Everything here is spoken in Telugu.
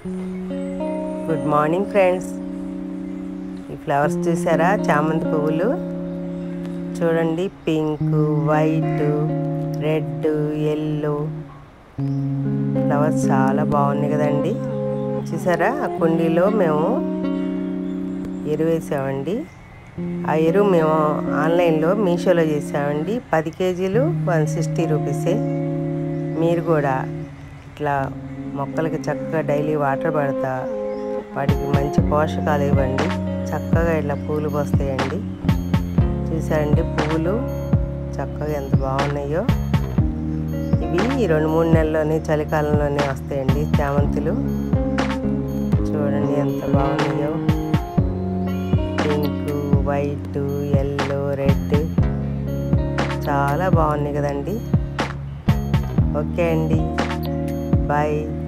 గుడ్ మార్నింగ్ ఫ్రెండ్స్ ఈ ఫ్లవర్స్ చూసారా చామంతి పువ్వులు చూడండి pink white red yellow flowers చాలా బాగున్నాయి కదండి చూసారా ఆ కుండీలో మేము ఎరువు వేసామండి ఆ ఎరువు మేము ఆన్లైన్లో మీషోలో చేసామండి పది కేజీలు వన్ సిక్స్టీ రూపీసే మీరు కూడా ఇట్లా మొక్కలకి చక్కగా డైలీ వాటర్ పడతా వాటికి మంచి పోషకాలు ఇవ్వండి చక్కగా ఇట్లా పూలు వస్తాయండి చూసారండి పువ్వులు చక్కగా ఎంత బాగున్నాయో ఇవి ఈ రెండు మూడు నెలల్లోనే చలికాలంలోనే వస్తాయండి చామంతులు చూడండి ఎంత బాగున్నాయో పింక్ వైట్ ఎల్లో రెడ్ చాలా బాగున్నాయి కదండి ఓకే అండి బాయ్